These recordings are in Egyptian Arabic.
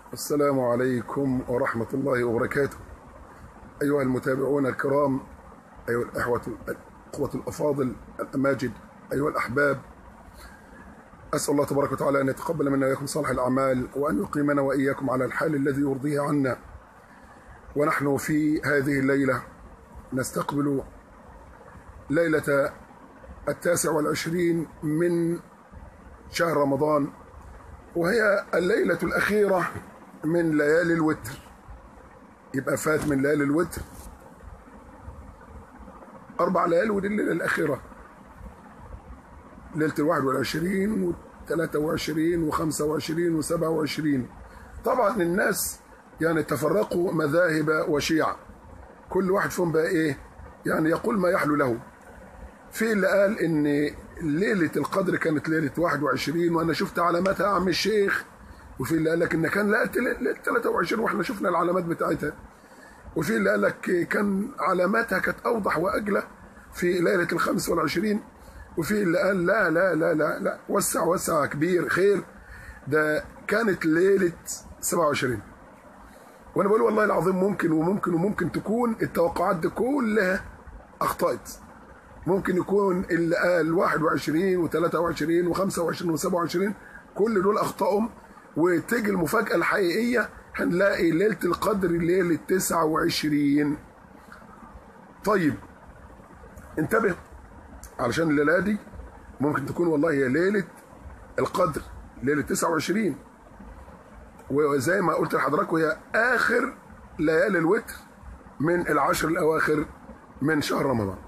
السلام عليكم ورحمة الله وبركاته أيها المتابعون الكرام أيها الأخوة الأخوة الأفاضل الأماجد أيها الأحباب أسأل الله تبارك وتعالى أن يتقبل منا وإياكم صالح الأعمال وأن يقيمنا وإياكم على الحال الذي يرضيه عنا ونحن في هذه الليلة نستقبل ليلة التاسع والعشرين من شهر رمضان وهي الليلة الأخيرة من ليالي الوتر يبقى فات من ليالي الوتر أربع ليالي ودي الليلة الأخيرة ليلة الواحد والعشرين والثلاثة وعشرين وخمسة وعشرين وسبعة وعشرين طبعا الناس يعني تفرقوا مذاهب وشيع كل واحد فيهم بقى إيه يعني يقول ما يحلو له في اللي قال ان ليله القدر كانت ليله 21 وانا شفت علاماتها يا عم الشيخ وفي اللي قال لك ان كان لا 23 واحنا شفنا العلامات بتاعتها وفي اللي قال لك كان علاماتها كانت اوضح واجلى في ليله ال 25 وفي اللي قال لا لا لا لا لا وسع وسع كبير خير ده كانت ليله 27 وانا بقول والله العظيم ممكن وممكن وممكن تكون التوقعات دي كلها اخطات ممكن يكون اللي قال 21 و23 و25 و27 كل دول اخطائهم وتيجي المفاجاه الحقيقيه هنلاقي ليله القدر ليله 29 طيب انتبه علشان الليله دي ممكن تكون والله هي ليله القدر ليله 29 وزي ما قلت لحضراتكم هي اخر ليالي الوتر من العشر الاواخر من شهر رمضان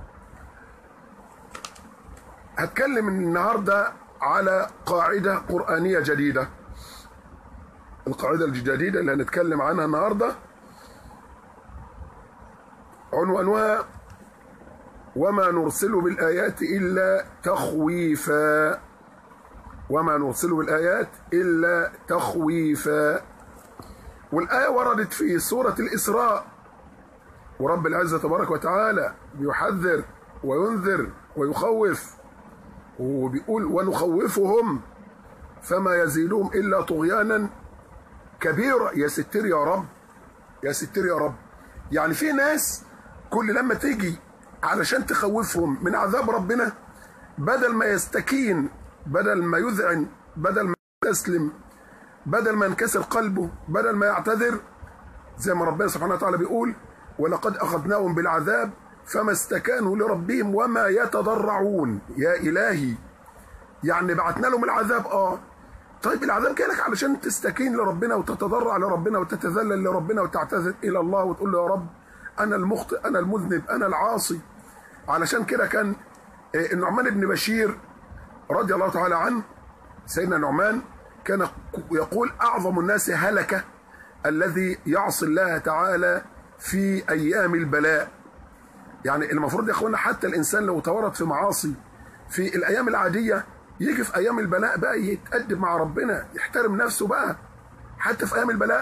هتكلم النهارده على قاعده قرانيه جديده القاعده الجديده اللي هنتكلم عنها النهارده عنوانها وما نرسل بالايات الا تخويفا وما نرسل بالايات الا تخويفا والايه وردت في سوره الاسراء ورب العزه تبارك وتعالى بيحذر وينذر ويخوف وبيقول ونخوفهم فما يزيدهم الا طغيانا كبيرا يا ستر يا رب يا ستر يا رب يعني في ناس كل لما تيجي علشان تخوفهم من عذاب ربنا بدل ما يستكين بدل ما يذعن بدل ما يستسلم بدل ما ينكسر قلبه بدل ما يعتذر زي ما ربنا سبحانه وتعالى بيقول ولقد اخذناهم بالعذاب فما استكانوا لربهم وما يتضرعون يا إلهي يعني بعتنا لهم العذاب اه طيب العذاب جالك علشان تستكين لربنا وتتضرع لربنا وتتذلل لربنا وتعتذر الى الله وتقول له يا رب انا المخطئ انا المذنب انا العاصي علشان كده كان النعمان بن بشير رضي الله تعالى عنه سيدنا نعمان كان يقول اعظم الناس هلكه الذي يعصي الله تعالى في ايام البلاء يعني المفروض يا اخوانا حتى الانسان لو تورط في معاصي في الايام العاديه يجي في ايام البلاء بقى يتأدب مع ربنا يحترم نفسه بقى حتى في ايام البلاء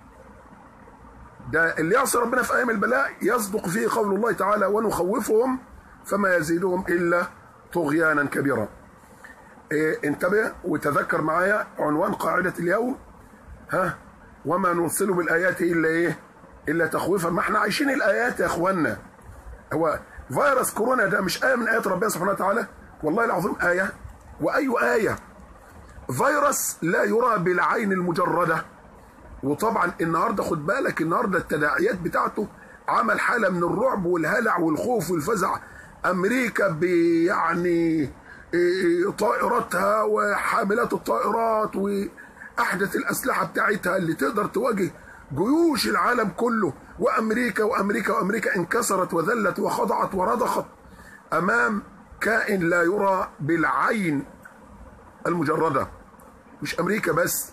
ده اللي يعصي ربنا في ايام البلاء يصدق فيه قول الله تعالى ونخوفهم فما يزيدهم الا طغيانا كبيرا إيه انتبه وتذكر معايا عنوان قاعده اليوم ها وما نرسل بالايات الا ايه الا تخويفا ما احنا عايشين الايات يا اخوانا هو فيروس كورونا ده مش آية من آيات ربنا سبحانه وتعالى والله العظيم آية وأي آية فيروس لا يرى بالعين المجردة وطبعا النهاردة خد بالك النهاردة التداعيات بتاعته عمل حالة من الرعب والهلع والخوف والفزع أمريكا يعني طائراتها وحاملات الطائرات وأحدث الأسلحة بتاعتها اللي تقدر تواجه جيوش العالم كله وامريكا وامريكا وامريكا انكسرت وذلت وخضعت ورضخت امام كائن لا يرى بالعين المجرده مش امريكا بس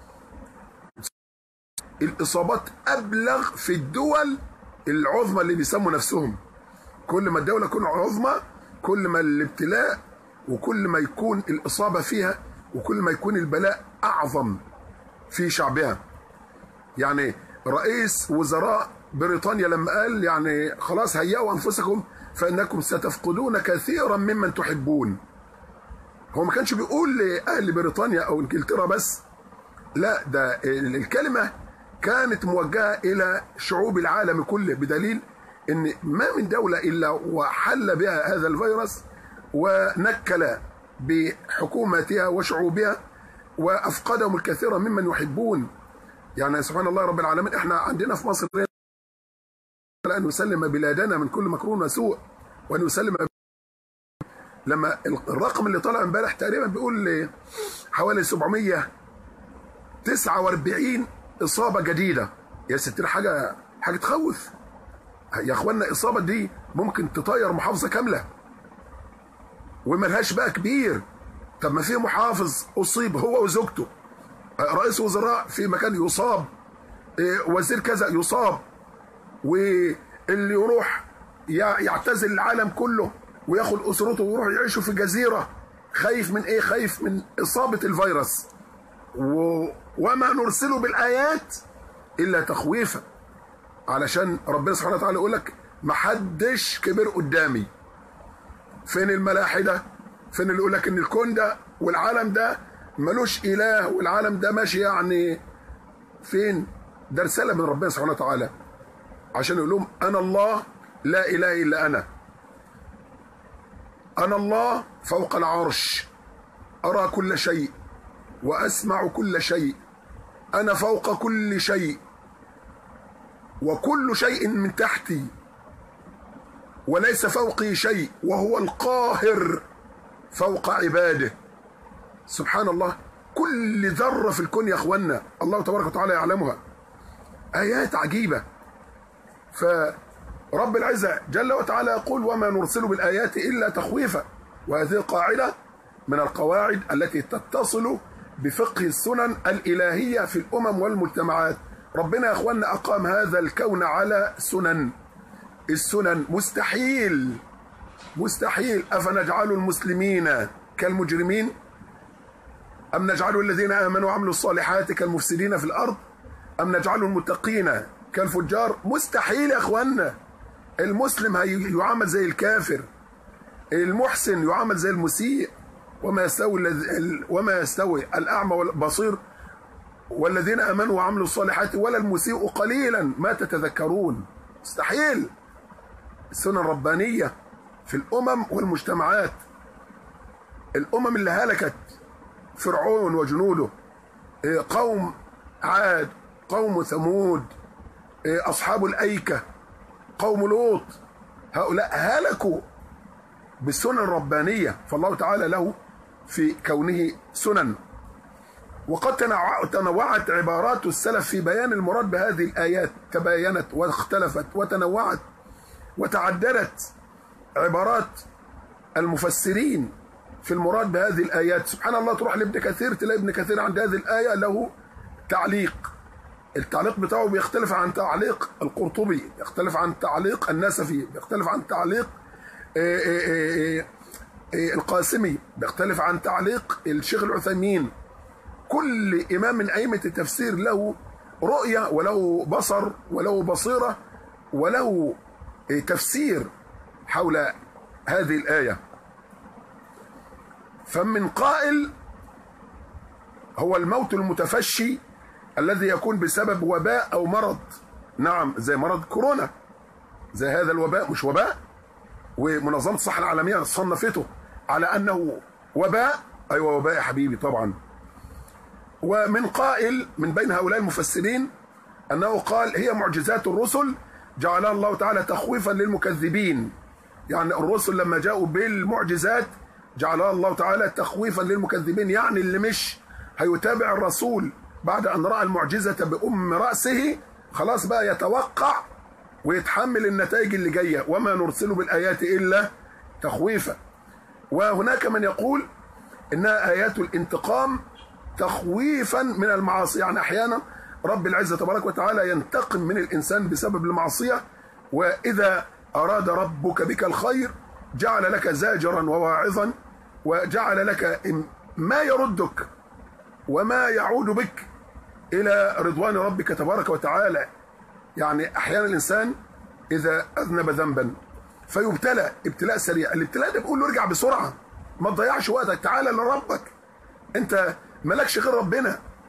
الاصابات ابلغ في الدول العظمى اللي بيسموا نفسهم كل ما الدوله تكون عظمى كل ما الابتلاء وكل ما يكون الاصابه فيها وكل ما يكون البلاء اعظم في شعبها يعني رئيس وزراء بريطانيا لما قال يعني خلاص هيئوا انفسكم فانكم ستفقدون كثيرا ممن تحبون هو ما كانش بيقول لاهل بريطانيا او انجلترا بس لا ده الكلمة كانت موجهة إلى شعوب العالم كله بدليل إن ما من دولة إلا وحل بها هذا الفيروس ونكل بحكومتها وشعوبها وأفقدهم الكثير ممن يحبون يعني سبحان الله رب العالمين احنا عندنا في مصر أن نسلم بلادنا من كل مكروه وسوء وأن نسلم لما الرقم اللي طلع امبارح تقريبا بيقول حوالي 749 إصابة جديدة يا ستير حاجة حاجة تخوف يا اخوانا الإصابة دي ممكن تطير محافظة كاملة وملهاش بقى كبير طب ما في محافظ أصيب هو وزوجته رئيس وزراء في مكان يصاب وزير كذا يصاب واللي يروح يعتزل العالم كله وياخد اسرته ويروح يعيشوا في جزيره خايف من ايه؟ خايف من اصابه الفيروس و... وما نرسله بالايات الا تخويفا علشان ربنا سبحانه وتعالى يقول لك ما حدش كبر قدامي فين الملاحده؟ فين اللي يقول لك ان الكون ده والعالم ده ملوش اله والعالم ده ماشي يعني فين؟ ده رساله من ربنا سبحانه وتعالى عشان يقول لهم انا الله لا اله الا انا انا الله فوق العرش ارى كل شيء واسمع كل شيء انا فوق كل شيء وكل شيء من تحتي وليس فوقي شيء وهو القاهر فوق عباده سبحان الله كل ذره في الكون يا اخوانا الله تبارك وتعالى يعلمها ايات عجيبه فرب العزة جل وتعالى يقول وما نرسل بالآيات إلا تخويفا وهذه قاعدة من القواعد التي تتصل بفقه السنن الإلهية في الأمم والمجتمعات ربنا يا أخوانا أقام هذا الكون على سنن السنن مستحيل مستحيل أفنجعل المسلمين كالمجرمين أم نجعل الذين آمنوا وعملوا الصالحات كالمفسدين في الأرض أم نجعل المتقين كالفجار مستحيل يا اخوانا المسلم يعامل زي الكافر المحسن يعامل زي المسيء وما يستوي وما يستوي الاعمى والبصير والذين امنوا وعملوا الصالحات ولا المسيء قليلا ما تتذكرون مستحيل السنن الربانيه في الامم والمجتمعات الامم اللي هلكت فرعون وجنوده قوم عاد قوم ثمود أصحاب الأيكة قوم لوط هؤلاء هلكوا بالسنن الربانية فالله تعالى له في كونه سنن وقد تنوعت عبارات السلف في بيان المراد بهذه الآيات تباينت واختلفت وتنوعت وتعددت عبارات المفسرين في المراد بهذه الآيات سبحان الله تروح لابن كثير تلاقي ابن كثير عند هذه الآية له تعليق التعليق بتاعه بيختلف عن تعليق القرطبي يختلف عن تعليق النسفي بيختلف عن تعليق القاسمي بيختلف عن تعليق الشيخ العثيمين كل إمام من أئمة التفسير له رؤية وله بصر وله بصيرة وله تفسير حول هذه الآية فمن قائل هو الموت المتفشي الذي يكون بسبب وباء او مرض نعم زي مرض كورونا زي هذا الوباء مش وباء ومنظمه الصحه العالميه صنفته على انه وباء ايوه وباء يا حبيبي طبعا ومن قائل من بين هؤلاء المفسرين انه قال هي معجزات الرسل جعلها الله تعالى تخويفا للمكذبين يعني الرسل لما جاءوا بالمعجزات جعلها الله تعالى تخويفا للمكذبين يعني اللي مش هيتابع الرسول بعد أن رأى المعجزة بأم رأسه خلاص بقى يتوقع ويتحمل النتائج اللي جاية وما نرسل بالآيات إلا تخويفا وهناك من يقول إنها آيات الانتقام تخويفا من المعاصي يعني أحيانا رب العزة تبارك وتعالى ينتقم من الإنسان بسبب المعصية وإذا أراد ربك بك الخير جعل لك زاجرا وواعظا وجعل لك ما يردك وما يعود بك الى رضوان ربك تبارك وتعالى يعني احيانا الانسان اذا اذنب ذنبا فيبتلى ابتلاء سريع الابتلاء ده بيقول له ارجع بسرعه ما تضيعش وقتك تعالى لربك انت مالكش غير ربنا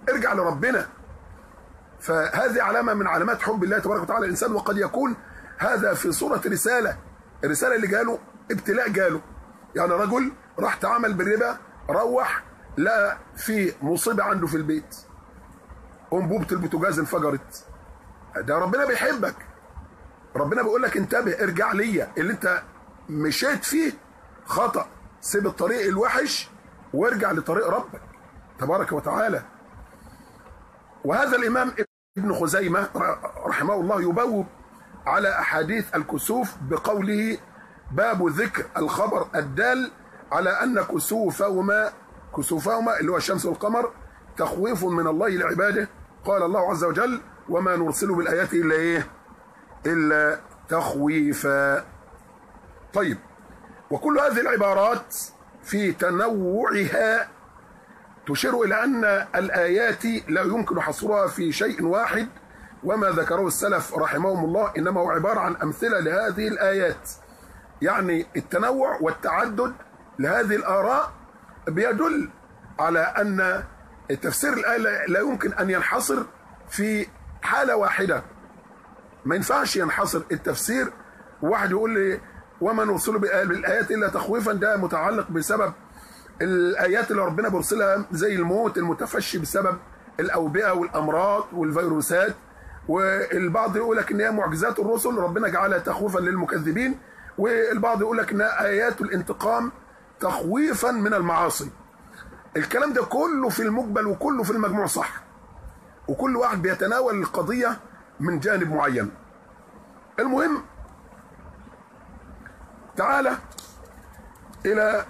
ارجع لربنا فهذه علامة من علامات حب الله تبارك وتعالى الإنسان وقد يكون هذا في صورة رسالة الرسالة اللي جاله ابتلاء جاله يعني رجل راح تعامل بالربا روح لقى في مصيبة عنده في البيت أنبوبة البوتاجاز انفجرت ده ربنا بيحبك ربنا بيقول لك انتبه ارجع ليا اللي انت مشيت فيه خطأ سيب الطريق الوحش وارجع لطريق ربك تبارك وتعالى وهذا الإمام ابن خزيمة رحمه الله يبوب على أحاديث الكسوف بقوله باب ذكر الخبر الدال على أن كسوفهما كسوفهما اللي هو الشمس والقمر تخويف من الله لعباده قال الله عز وجل وما نرسل بالآيات إلا إيه إلا تخويفا طيب وكل هذه العبارات في تنوعها تشير إلى أن الآيات لا يمكن حصرها في شيء واحد وما ذكره السلف رحمهم الله إنما هو عبارة عن أمثلة لهذه الآيات يعني التنوع والتعدد لهذه الآراء بيدل على أن تفسير الآية لا يمكن أن ينحصر في حالة واحدة ما ينفعش ينحصر التفسير واحد يقول لي وما نرسل بالآيات إلا تخويفا ده متعلق بسبب الآيات اللي ربنا بيرسلها زي الموت المتفشي بسبب الأوبئة والأمراض والفيروسات والبعض يقول لك إن هي معجزات الرسل ربنا جعلها تخويفا للمكذبين والبعض يقول لك إنها آيات الانتقام تخويفا من المعاصي الكلام ده كله في المقبل وكله في المجموع صح وكل واحد بيتناول القضية من جانب معين المهم تعالى إلى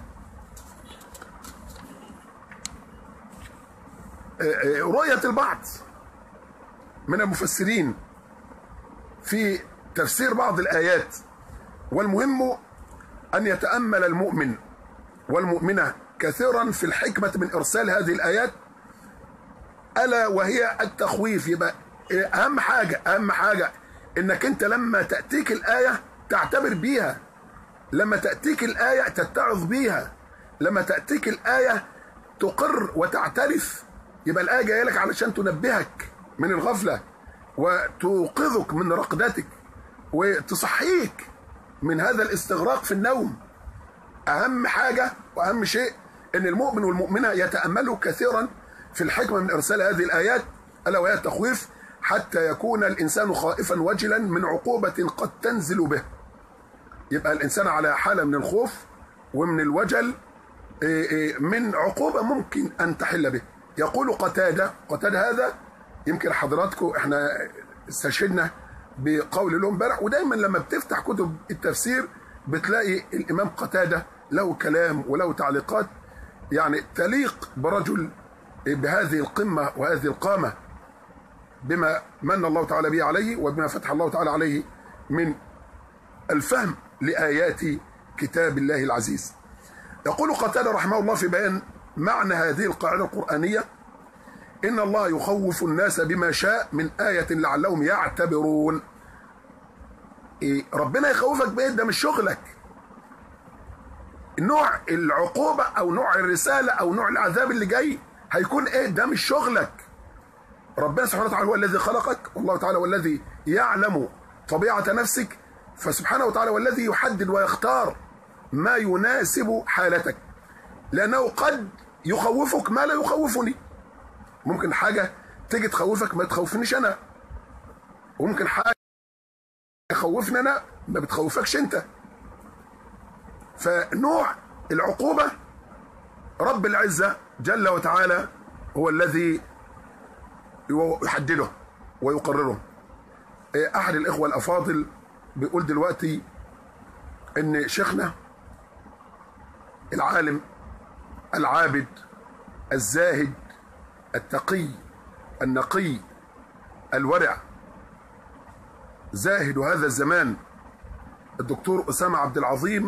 رؤية البعض من المفسرين في تفسير بعض الآيات والمهم أن يتأمل المؤمن والمؤمنة كثيرا في الحكمة من إرسال هذه الآيات ألا وهي التخويف يبقى أهم حاجة أهم حاجة إنك أنت لما تأتيك الآية تعتبر بيها لما تأتيك الآية تتعظ بيها لما تأتيك الآية تقر وتعترف يبقى الآية جاية لك علشان تنبهك من الغفلة وتوقظك من رقدتك وتصحيك من هذا الاستغراق في النوم أهم حاجة وأهم شيء أن المؤمن والمؤمنة يتأملوا كثيرا في الحكمة من إرسال هذه الآيات ألا وهي التخويف حتى يكون الإنسان خائفا وجلا من عقوبة قد تنزل به يبقى الإنسان على حالة من الخوف ومن الوجل من عقوبة ممكن أن تحل به يقول قتادة قتادة هذا يمكن حضراتكم احنا استشهدنا بقول له امبارح ودايما لما بتفتح كتب التفسير بتلاقي الإمام قتادة له كلام وله تعليقات يعني تليق برجل بهذه القمة وهذه القامة بما من الله تعالى به عليه وبما فتح الله تعالى عليه من الفهم لآيات كتاب الله العزيز يقول قتادة رحمه الله في بيان معنى هذه القاعدة القرآنية إن الله يخوف الناس بما شاء من آية لعلهم يعتبرون إيه ربنا يخوفك بإيه ده مش شغلك نوع العقوبة أو نوع الرسالة أو نوع العذاب اللي جاي هيكون إيه ده مش شغلك ربنا سبحانه وتعالى هو الذي خلقك والله تعالى هو الذي يعلم طبيعة نفسك فسبحانه وتعالى هو الذي يحدد ويختار ما يناسب حالتك لأنه قد يخوفك ما لا يخوفني ممكن حاجة تيجي تخوفك ما تخوفنيش أنا وممكن حاجة تخوفني أنا ما بتخوفكش أنت فنوع العقوبة رب العزة جل وتعالى هو الذي يحدده ويقرره أحد الإخوة الأفاضل بيقول دلوقتي إن شيخنا العالم العابد الزاهد التقي النقي الورع زاهد هذا الزمان الدكتور أسامة عبد العظيم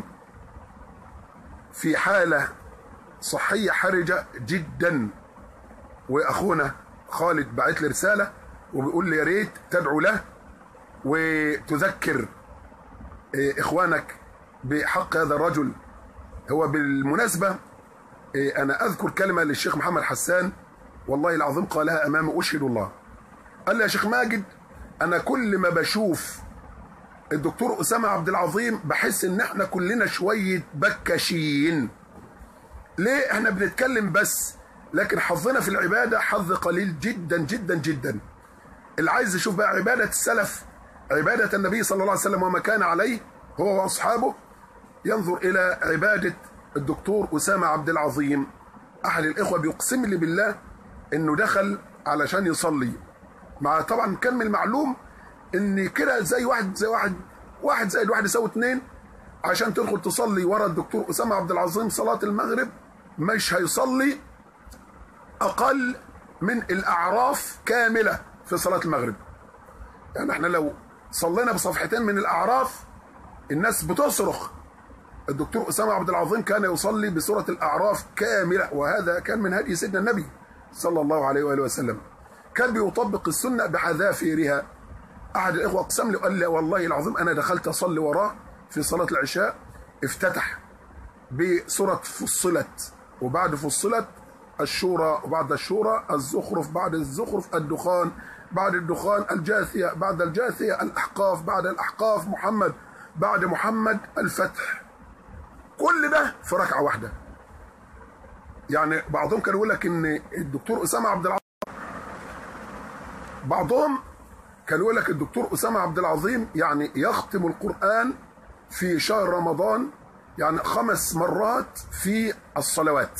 في حالة صحية حرجة جدا وأخونا خالد بعت لي رسالة وبيقول لي يا ريت تدعو له وتذكر إخوانك بحق هذا الرجل هو بالمناسبة أنا أذكر كلمة للشيخ محمد حسان والله العظيم قالها امامي اشهد الله قال لي يا شيخ ماجد انا كل ما بشوف الدكتور اسامه عبد العظيم بحس ان احنا كلنا شويه بكاشين ليه احنا بنتكلم بس لكن حظنا في العباده حظ قليل جدا جدا جدا اللي عايز يشوف بقى عباده السلف عباده النبي صلى الله عليه وسلم وما كان عليه هو واصحابه ينظر الى عباده الدكتور اسامه عبد العظيم احد الاخوه بيقسم لي بالله انه دخل علشان يصلي مع طبعا كان من المعلوم ان كده زي واحد زي واحد واحد زائد واحد يساوي اتنين عشان تدخل تصلي ورا الدكتور اسامه عبد العظيم صلاه المغرب مش هيصلي اقل من الاعراف كامله في صلاه المغرب يعني احنا لو صلينا بصفحتين من الاعراف الناس بتصرخ الدكتور اسامه عبد العظيم كان يصلي بسوره الاعراف كامله وهذا كان من هدي سيدنا النبي صلى الله عليه واله وسلم كان بيطبق السنه بحذافيرها احد الاخوه اقسم لي وقال لي والله العظيم انا دخلت اصلي وراه في صلاه العشاء افتتح بسوره فصلت وبعد فصلت الشورى وبعد الشورى الزخرف بعد الزخرف الدخان بعد الدخان الجاثيه بعد الجاثيه الاحقاف بعد الاحقاف محمد بعد محمد الفتح كل ده في ركعه واحده يعني بعضهم كان يقول لك ان الدكتور اسامه عبد العظيم بعضهم كان يقول لك الدكتور اسامه عبد العظيم يعني يختم القران في شهر رمضان يعني خمس مرات في الصلوات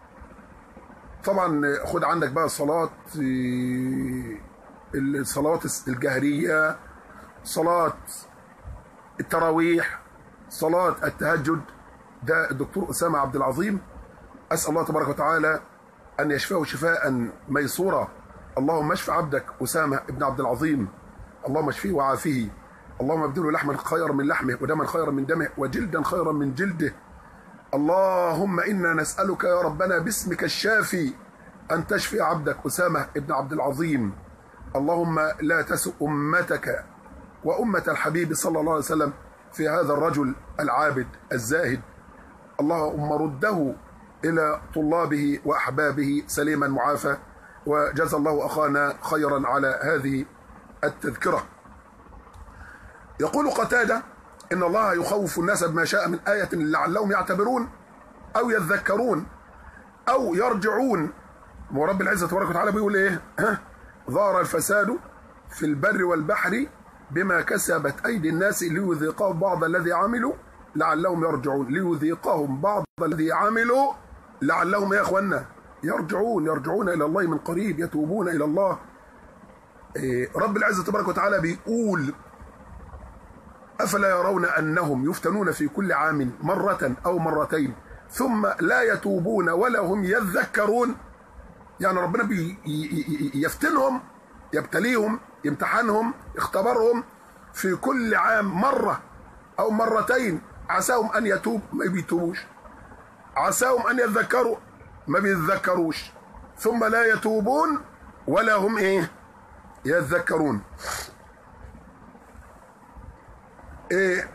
طبعا خد عندك بقى صلاه الصلوات الجهريه صلاه التراويح صلاه التهجد ده الدكتور اسامه عبد العظيم اسال الله تبارك وتعالى ان يشفيه شفاء ميسورا اللهم اشف عبدك اسامه ابن عبد العظيم اللهم اشفيه وعافيه اللهم ابدله لحما خيرا من لحمه ودما خيرا من دمه وجلدا خيرا من جلده اللهم انا نسالك يا ربنا باسمك الشافي ان تشفي عبدك اسامه ابن عبد العظيم اللهم لا تسؤ امتك وامه الحبيب صلى الله عليه وسلم في هذا الرجل العابد الزاهد اللهم رده الى طلابه واحبابه سليما معافى وجزى الله اخانا خيرا على هذه التذكره. يقول قتاده ان الله يخوف الناس بما شاء من ايه لعلهم يعتبرون او يذكرون او يرجعون ورب العزه تبارك وتعالى بيقول ايه؟ ها؟ ظهر الفساد في البر والبحر بما كسبت ايدي الناس ليذيقهم بعض الذي عملوا لعلهم يرجعون ليذيقهم بعض الذي عملوا لعلهم يا اخوانا يرجعون يرجعون الى الله من قريب يتوبون الى الله إيه رب العزه تبارك وتعالى بيقول افلا يرون انهم يفتنون في كل عام مره او مرتين ثم لا يتوبون ولا هم يذكرون يعني ربنا بيفتنهم يبتليهم يمتحنهم يختبرهم في كل عام مره او مرتين عساهم ان يتوب ما بيتوبوش عساهم ان يذكروا ما بيتذكروش ثم لا يتوبون ولا هم ايه يذكرون إيه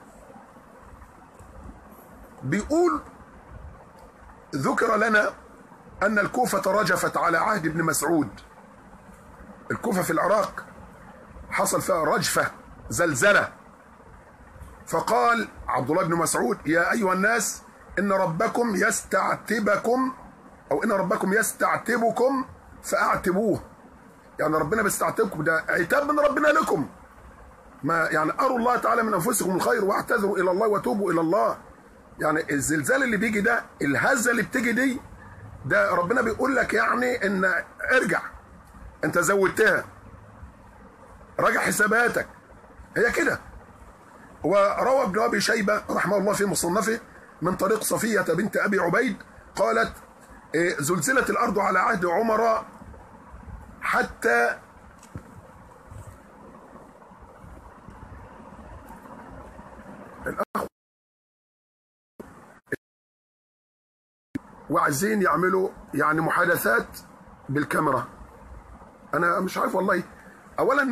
بيقول ذكر لنا ان الكوفه رجفت على عهد ابن مسعود الكوفه في العراق حصل فيها رجفه زلزله فقال عبد الله بن مسعود يا ايها الناس ان ربكم يستعتبكم او ان ربكم يستعتبكم فاعتبوه يعني ربنا بيستعتبكم ده عتاب من ربنا لكم ما يعني اروا الله تعالى من انفسكم الخير واعتذروا الى الله وتوبوا الى الله يعني الزلزال اللي بيجي ده الهزه اللي بتيجي دي ده ربنا بيقول لك يعني ان ارجع انت زودتها راجع حساباتك هي كده وروى ابن ابي شيبه رحمه الله في مصنفه من طريق صفيه بنت ابي عبيد قالت زلزلت الارض على عهد عمر حتى الأخ وعايزين يعملوا يعني محادثات بالكاميرا انا مش عارف والله اولا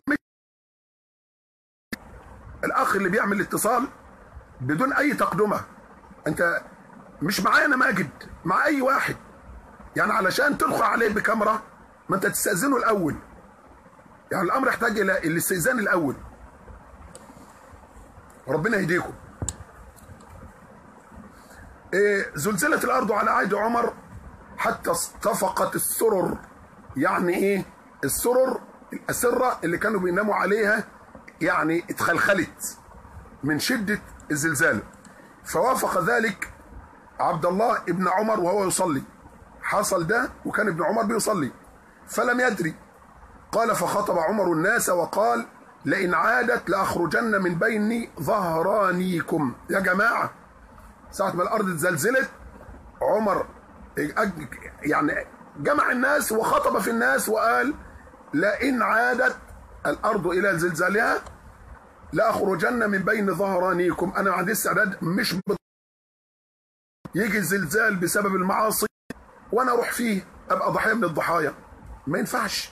الاخ اللي بيعمل الاتصال بدون اي تقدمه انت مش معانا ماجد مع اي واحد يعني علشان تدخل عليه بكاميرا ما انت تستأذنه الأول يعني الأمر يحتاج إلى الاستئذان الأول ربنا يهديكم إيه زلزلت الأرض على عهد عمر حتى اصطفقت السرر يعني إيه السرر الأسرة اللي كانوا بيناموا عليها يعني اتخلخلت من شدة الزلزال فوافق ذلك عبد الله ابن عمر وهو يصلي حصل ده وكان ابن عمر بيصلي فلم يدري قال فخطب عمر الناس وقال لئن عادت لأخرجن من بين ظهرانيكم يا جماعة ساعة ما الأرض اتزلزلت عمر يعني جمع الناس وخطب في الناس وقال لئن عادت الأرض إلى زلزالها لأخرجن من بين ظهرانيكم أنا عندي استعداد مش بط... يجي الزلزال بسبب المعاصي وأنا أروح فيه أبقى ضحية من الضحايا ما ينفعش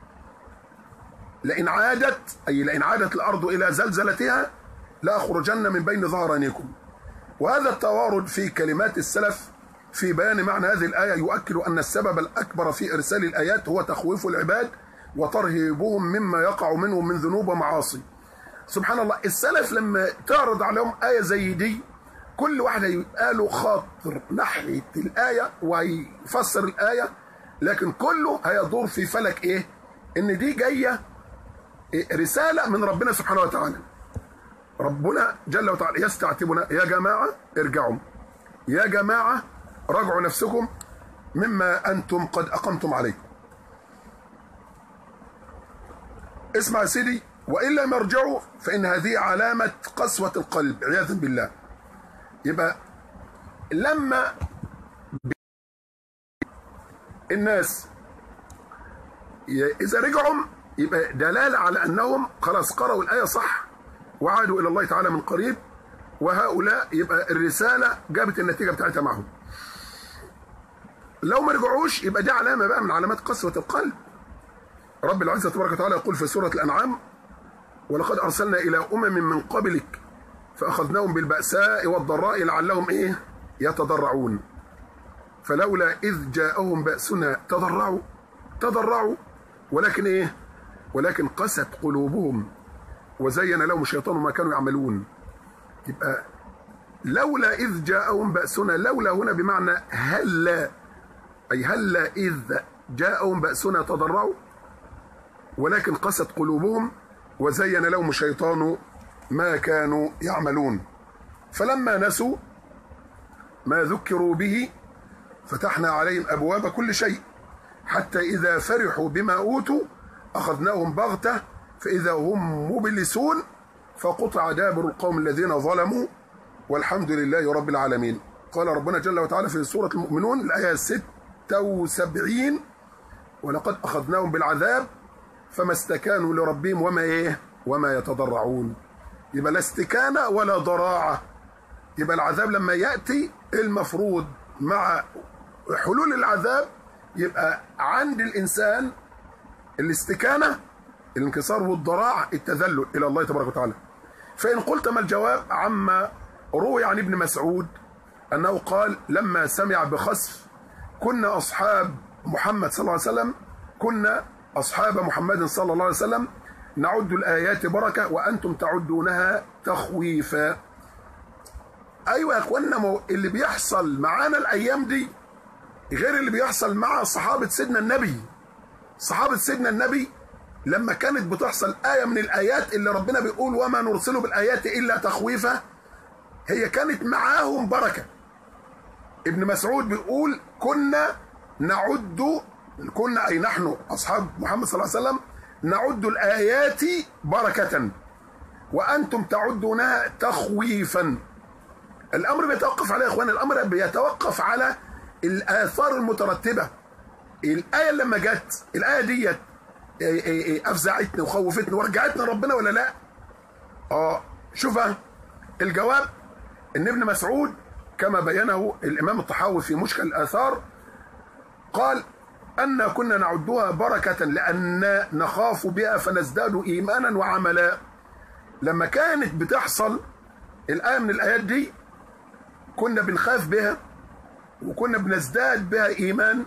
لئن عادت أي لئن عادت الأرض إلى زلزلتها لأخرجن من بين ظهرانيكم وهذا التوارد في كلمات السلف في بيان معنى هذه الآية يؤكد أن السبب الأكبر في إرسال الآيات هو تخويف العباد وترهيبهم مما يقع منهم من ذنوب ومعاصي سبحان الله السلف لما تعرض عليهم آية زي دي كل واحد هيبقى له خاطر ناحية الآية وهيفسر الآية لكن كله هيدور في فلك إيه إن دي جاية رسالة من ربنا سبحانه وتعالى ربنا جل وتعالى يستعتبنا يا جماعة ارجعوا يا جماعة راجعوا نفسكم مما أنتم قد أقمتم عليه اسمع يا سيدي وإن لم يرجعوا فإن هذه علامة قسوة القلب عياذا بالله يبقى لما الناس إذا رجعوا يبقى دلالة على أنهم خلاص قرأوا الآية صح وعادوا إلى الله تعالى من قريب وهؤلاء يبقى الرسالة جابت النتيجة بتاعتها معهم لو ما رجعوش يبقى دي علامة بقى من علامات قسوة القلب رب العزة تبارك وتعالى يقول في سورة الأنعام ولقد أرسلنا إلى أمم من قبلك فأخذناهم بالبأساء والضراء لعلهم إيه يتضرعون فلولا إذ جاءهم بأسنا تضرعوا تضرعوا ولكن إيه ولكن قست قلوبهم وزين لهم الشيطان ما كانوا يعملون يبقى لولا إذ جاءهم بأسنا لولا هنا بمعنى هلا أي هلا إذ جاءهم بأسنا تضرعوا ولكن قست قلوبهم وزين لهم الشيطان ما كانوا يعملون فلما نسوا ما ذكروا به فتحنا عليهم أبواب كل شيء حتى إذا فرحوا بما أوتوا أخذناهم بغتة فإذا هم مبلسون فقطع دابر القوم الذين ظلموا والحمد لله رب العالمين قال ربنا جل وتعالى في سورة المؤمنون الآية 76 ولقد أخذناهم بالعذاب فما استكانوا لربهم وما إيه وما يتضرعون يبقى لا استكانة ولا ضراعة يبقى العذاب لما يأتي المفروض مع حلول العذاب يبقى عند الإنسان الاستكانة الانكسار والضراع التذلل إلى الله تبارك وتعالى فإن قلت ما الجواب عما روي عن ابن مسعود أنه قال لما سمع بخسف كنا أصحاب محمد صلى الله عليه وسلم كنا أصحاب محمد صلى الله عليه وسلم نعد الآيات بركة وأنتم تعدونها تخويفا أيوة يا أخوانا اللي بيحصل معانا الأيام دي غير اللي بيحصل مع صحابة سيدنا النبي صحابة سيدنا النبي لما كانت بتحصل آية من الآيات اللي ربنا بيقول وما نرسله بالآيات إلا تخويفا هي كانت معاهم بركة ابن مسعود بيقول كنا نعد كنا أي نحن أصحاب محمد صلى الله عليه وسلم نعد الآيات بركة وأنتم تعدونها تخويفا الأمر بيتوقف على يا إخوان الأمر بيتوقف على الآثار المترتبة الآية لما جت الآية ديت أفزعتني وخوفتني ورجعتني ربنا ولا لا؟ آه شوفها الجواب إن ابن مسعود كما بينه الإمام الطحاوي في مشكل الآثار قال أن كنا نعدها بركة لأن نخاف بها فنزداد إيمانا وعملا لما كانت بتحصل الآية من الآيات دي كنا بنخاف بها وكنا بنزداد بها إيمان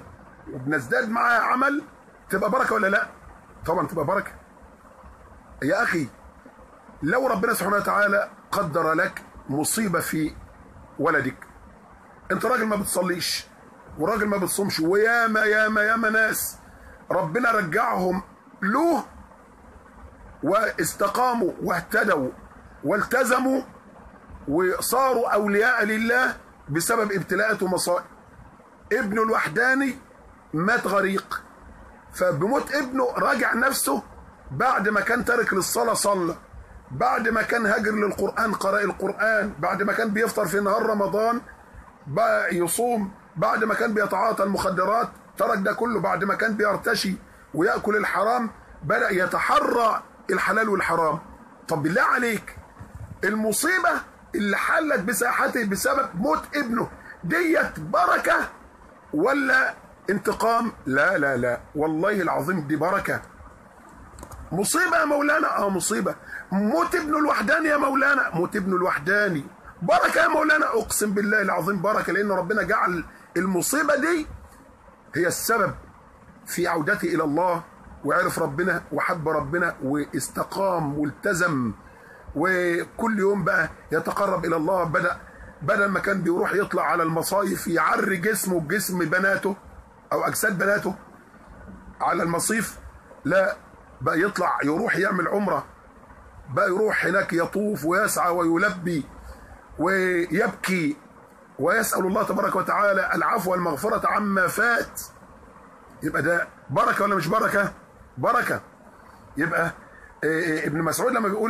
وبنزداد معاها عمل تبقى بركه ولا لا طبعا تبقى بركه يا اخي لو ربنا سبحانه وتعالى قدر لك مصيبه في ولدك انت راجل ما بتصليش وراجل ما بتصومش وياما ياما ياما ناس ربنا رجعهم له واستقاموا واهتدوا والتزموا وصاروا اولياء لله بسبب ابتلاءات ومصائب ابنه الوحداني مات غريق فبموت ابنه راجع نفسه بعد ما كان تارك للصلاه صلى بعد ما كان هاجر للقران قرأ القران بعد ما كان بيفطر في نهار رمضان بقى يصوم بعد ما كان بيتعاطى المخدرات ترك ده كله بعد ما كان بيرتشي وياكل الحرام بدا يتحرى الحلال والحرام طب بالله عليك المصيبه اللي حلت بساحته بسبب موت ابنه ديت بركه ولا انتقام لا لا لا والله العظيم دي بركه مصيبه يا مولانا اه مصيبه موت ابنه الوحداني يا مولانا موت ابنه الوحداني بركه يا مولانا اقسم بالله العظيم بركه لان ربنا جعل المصيبه دي هي السبب في عودته الى الله وعرف ربنا وحب ربنا واستقام والتزم وكل يوم بقى يتقرب الى الله بدا بدل ما كان بيروح يطلع على المصايف يعري جسمه بجسم بناته او اجساد بناته على المصيف لا بقى يطلع يروح يعمل عمره بقى يروح هناك يطوف ويسعى ويلبي ويبكي ويسأل الله تبارك وتعالى العفو والمغفرة عما فات يبقى ده بركة ولا مش بركة بركة يبقى ابن مسعود لما بيقول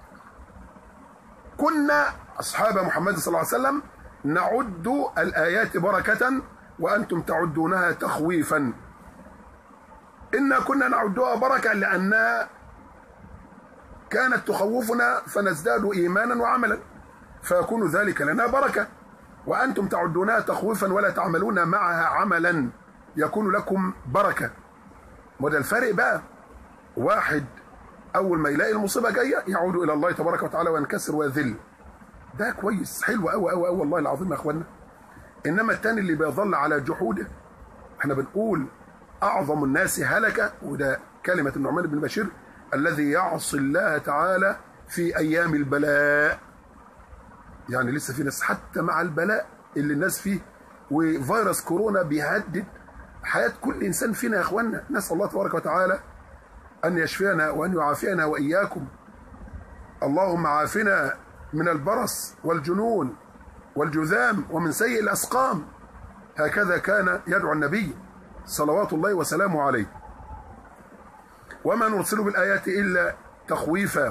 كنا أصحاب محمد صلى الله عليه وسلم نعد الآيات بركة وأنتم تعدونها تخويفا إنا كنا نعدها بركة لأنها كانت تخوفنا فنزداد إيمانا وعملا فيكون ذلك لنا بركة وأنتم تعدونها تخويفا ولا تعملون معها عملا يكون لكم بركة وده الفرق بقى واحد أول ما يلاقي المصيبة جاية يعود إلى الله تبارك وتعالى وينكسر ويذل ده كويس حلو أوي أوي أوي والله العظيم يا إخوانا إنما التاني اللي بيظل على جحوده احنا بنقول أعظم الناس هلكة وده كلمة النعمان بن بشير الذي يعصي الله تعالى في أيام البلاء يعني لسه في ناس حتى مع البلاء اللي الناس فيه وفيروس كورونا بيهدد حياة كل إنسان فينا يا إخوانا نسأل الله تبارك وتعالى أن يشفينا وأن يعافينا وإياكم اللهم عافنا من البرص والجنون والجذام ومن سيء الأسقام هكذا كان يدعو النبي صلوات الله وسلامه عليه وما نرسل بالآيات إلا تخويفا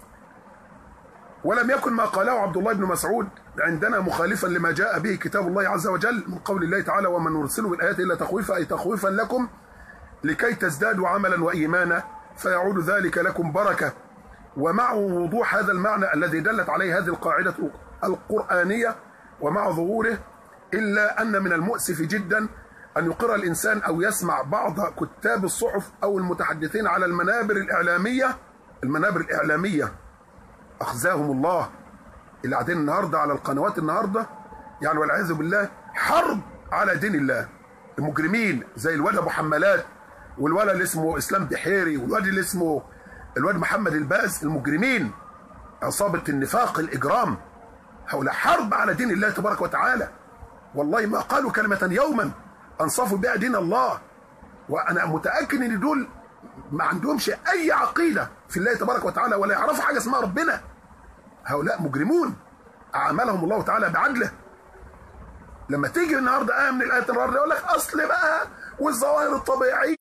ولم يكن ما قاله عبد الله بن مسعود عندنا مخالفا لما جاء به كتاب الله عز وجل من قول الله تعالى وما نرسل بالآيات إلا تخويفا أي تخويفا لكم لكي تزدادوا عملا وإيمانا فيعود ذلك لكم بركة ومع وضوح هذا المعنى الذي دلت عليه هذه القاعدة القرآنية ومع ظهوره إلا أن من المؤسف جدا أن يقر الإنسان أو يسمع بعض كتاب الصحف أو المتحدثين على المنابر الإعلامية المنابر الإعلامية أخزاهم الله اللي قاعدين النهاردة على القنوات النهاردة يعني والعياذ بالله حرب على دين الله المجرمين زي الواد أبو حمالات والولد اللي اسمه إسلام بحيري والواد اللي اسمه الواد محمد الباز المجرمين عصابة النفاق الإجرام هؤلاء حرب على دين الله تبارك وتعالى والله ما قالوا كلمة يوما أنصفوا بها دين الله وأنا متأكد إن دول ما عندهمش أي عقيدة في الله تبارك وتعالى ولا يعرفوا حاجة اسمها ربنا هؤلاء مجرمون أعملهم الله تعالى بعدله لما تيجي النهارده آية من الآيات النهارده يقول لك أصل بقى والظواهر الطبيعية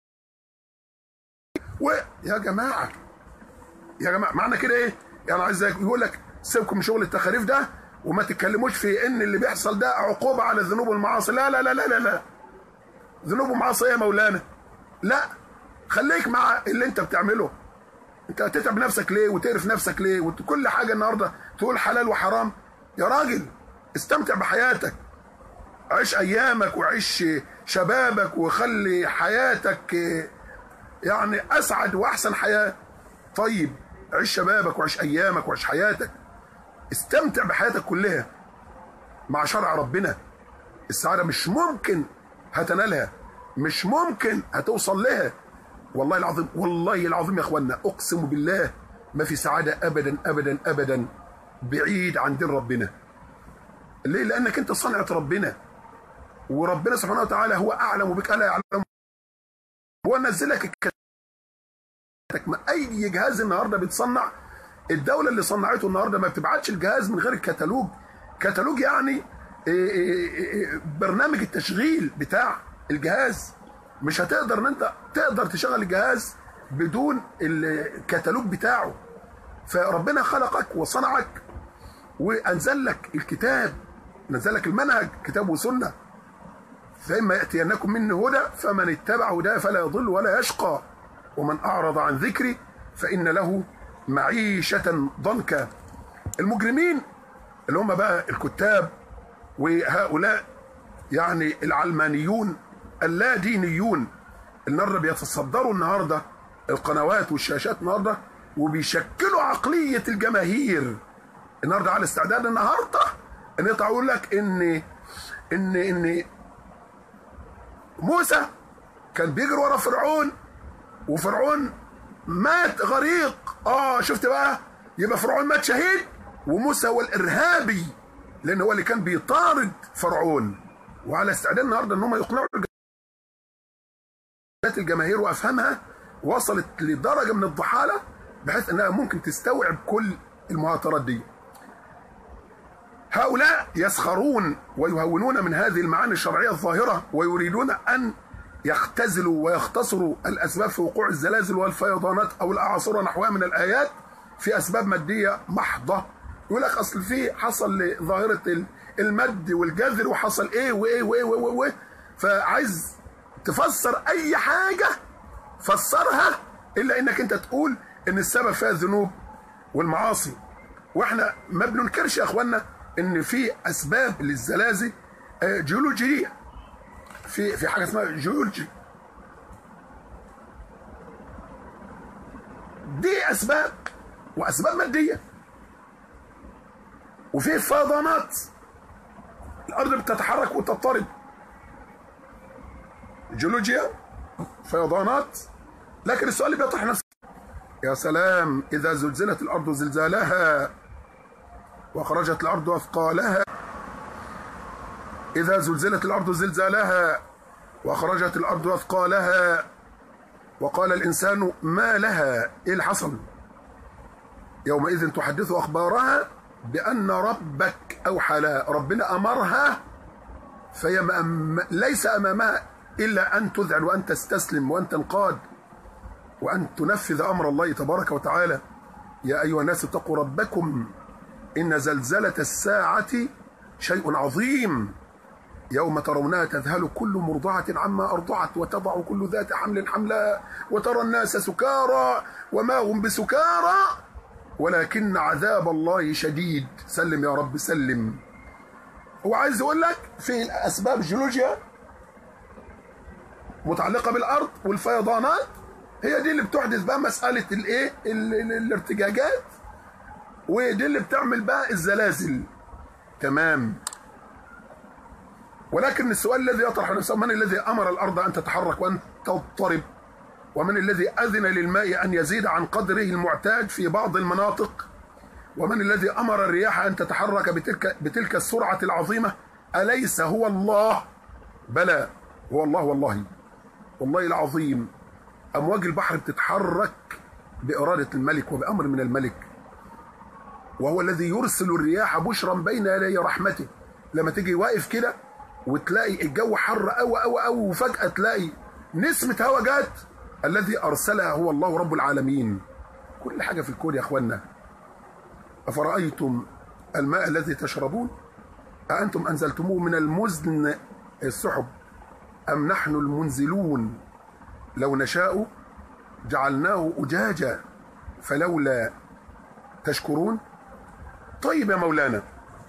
ويا جماعة يا جماعة معنى كده إيه؟ يعني عايز يقول لك سيبكم من شغل التخاريف ده وما تتكلموش في ان اللي بيحصل ده عقوبه على الذنوب والمعاصي لا لا لا لا لا لا ذنوب ومعاصي يا مولانا لا خليك مع اللي انت بتعمله انت هتتعب نفسك ليه وتقرف نفسك ليه وكل حاجه النهارده تقول حلال وحرام يا راجل استمتع بحياتك عيش ايامك وعيش شبابك وخلي حياتك يعني اسعد واحسن حياه طيب عيش شبابك وعيش ايامك وعيش حياتك استمتع بحياتك كلها مع شرع ربنا السعادة مش ممكن هتنالها مش ممكن هتوصل لها والله العظيم والله العظيم يا اخوانا اقسم بالله ما في سعاده ابدا ابدا ابدا بعيد عن دين ربنا ليه لانك انت صنعه ربنا وربنا سبحانه وتعالى هو اعلم بك الا يعلم هو نزلك الك- ما اي جهاز النهارده بيتصنع الدوله اللي صنعته النهارده ما بتبعتش الجهاز من غير الكتالوج كتالوج يعني إيه إيه إيه برنامج التشغيل بتاع الجهاز مش هتقدر ان انت تقدر تشغل الجهاز بدون الكتالوج بتاعه فربنا خلقك وصنعك وانزل لك الكتاب نزل لك المنهج كتاب وسنه فإما يأتينكم مني هدى فمن اتبع هداه فلا يضل ولا يشقى ومن أعرض عن ذكري فإن له معيشة ضنكا المجرمين اللي هم بقى الكتاب وهؤلاء يعني العلمانيون اللا دينيون النهارده بيتصدروا النهارده القنوات والشاشات النهارده وبيشكلوا عقليه الجماهير النهارده على استعداد النهارده ان يطلع يقول لك ان ان ان موسى كان بيجري ورا فرعون وفرعون مات غريق اه شفت بقى يبقى فرعون مات شهيد وموسى هو الارهابي لان هو اللي كان بيطارد فرعون وعلى استعداد النهارده ان هم يقنعوا الجماهير وافهمها وصلت لدرجه من الضحاله بحيث انها ممكن تستوعب كل المهاترات دي هؤلاء يسخرون ويهونون من هذه المعاني الشرعية الظاهرة ويريدون أن يختزلوا ويختصروا الأسباب في وقوع الزلازل والفيضانات أو الأعاصير ونحوها من الآيات في أسباب مادية محضة يقول لك أصل في حصل لظاهرة المد والجذر وحصل إيه وإيه وإيه وإيه, وإيه فعايز تفسر أي حاجة فسرها إلا إنك أنت تقول إن السبب فيها الذنوب والمعاصي واحنا ما بننكرش يا اخوانا ان في اسباب للزلازل جيولوجيه في في حاجه اسمها جيولوجي دي اسباب واسباب ماديه وفي فيضانات الارض بتتحرك وتضطرب جيولوجيا فيضانات لكن السؤال اللي بيطرح نفسه يا سلام اذا زلزلت الارض زلزالها وخرجت الأرض أثقالها إذا زلزلت الأرض زلزالها وخرجت الأرض أثقالها وقال الإنسان ما لها إيه اللي حصل يومئذ تحدث أخبارها بأن ربك أوحى لها ربنا أمرها فهي ليس أمامها إلا أن تذعن وأن تستسلم وأن تنقاد وأن تنفذ أمر الله تبارك وتعالى يا أيها الناس اتقوا ربكم إن زلزلة الساعة شيء عظيم يوم ترونها تذهل كل مرضعة عما أرضعت وتضع كل ذات حمل حملها وترى الناس سكارى وما هم بسكارى ولكن عذاب الله شديد سلم يا رب سلم هو عايز يقول لك في أسباب الجيولوجيا متعلقة بالأرض والفيضانات هي دي اللي بتحدث بقى مسألة الإيه الارتجاجات ودي اللي بتعمل بقى الزلازل تمام ولكن السؤال الذي يطرح نفسه من الذي امر الارض ان تتحرك وان تضطرب ومن الذي اذن للماء ان يزيد عن قدره المعتاد في بعض المناطق ومن الذي امر الرياح ان تتحرك بتلك بتلك السرعه العظيمه اليس هو الله بلى هو الله والله والله العظيم امواج البحر بتتحرك باراده الملك وبامر من الملك وهو الذي يرسل الرياح بشرا بين يدي رحمته لما تيجي واقف كده وتلاقي الجو حر قوي قوي قوي وفجأة تلاقي نسمة هوا جت الذي أرسلها هو الله رب العالمين كل حاجة في الكون يا أخوانا أفرأيتم الماء الذي تشربون أأنتم أنزلتموه من المزن السحب أم نحن المنزلون لو نشاء جعلناه أجاجا فلولا تشكرون طيب يا مولانا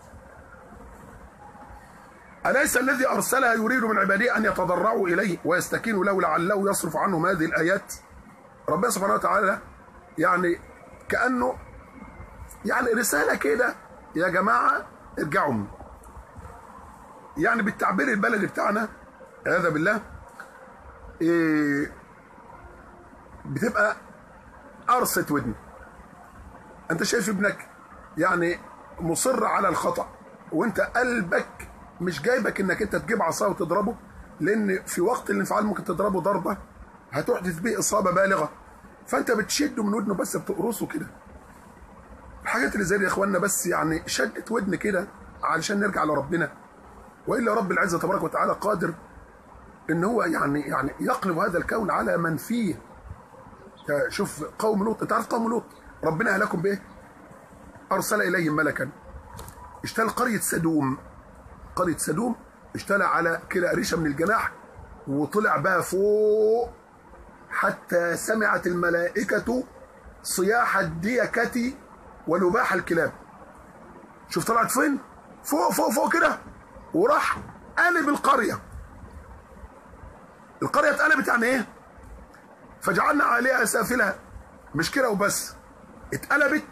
أليس الذي أرسلها يريد من عباده أن يتضرعوا إليه ويستكينوا له لعله يصرف عنهم هذه الآيات ربنا سبحانه وتعالى يعني كأنه يعني رسالة كده يا جماعة ارجعوا يعني بالتعبير البلدي بتاعنا عياذا بالله إيه بتبقى قرصة ودن انت شايف ابنك يعني مصر على الخطأ وانت قلبك مش جايبك انك انت تجيب عصا وتضربه لان في وقت الانفعال ممكن تضربه ضربة هتحدث به اصابة بالغة فانت بتشده من ودنه بس بتقرصه كده الحاجات اللي زي دي يا اخوانا بس يعني شدت ودن كده علشان نرجع لربنا والا رب العزه تبارك وتعالى قادر ان هو يعني يعني يقلب هذا الكون على من فيه شوف قوم لوط انت عارف قوم لوط ربنا اهلكم بايه؟ ارسل اليهم ملكا اشتل قريه سدوم قريه سدوم اشتلى على كلا ريشه من الجناح وطلع بقى فوق حتى سمعت الملائكه صياح الديكه ونباح الكلاب شوف طلعت فين؟ فوق فوق فوق كده وراح قلب القريه القريه اتقلبت يعني ايه؟ فجعلنا عليها سافلها مش كده وبس اتقلبت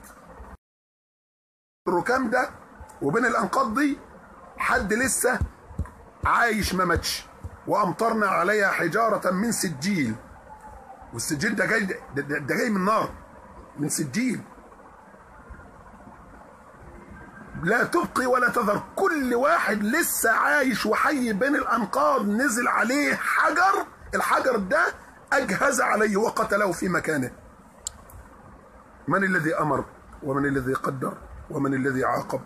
الركام ده وبين الانقاض دي حد لسه عايش ما ماتش وامطرنا عليها حجاره من سجيل والسجيل ده جاي ده, ده, ده جاي من نار من سجيل لا تبقي ولا تذر كل واحد لسه عايش وحي بين الانقاض نزل عليه حجر الحجر ده اجهز عليه وقتله في مكانه من الذي امر ومن الذي قدر ومن الذي عاقب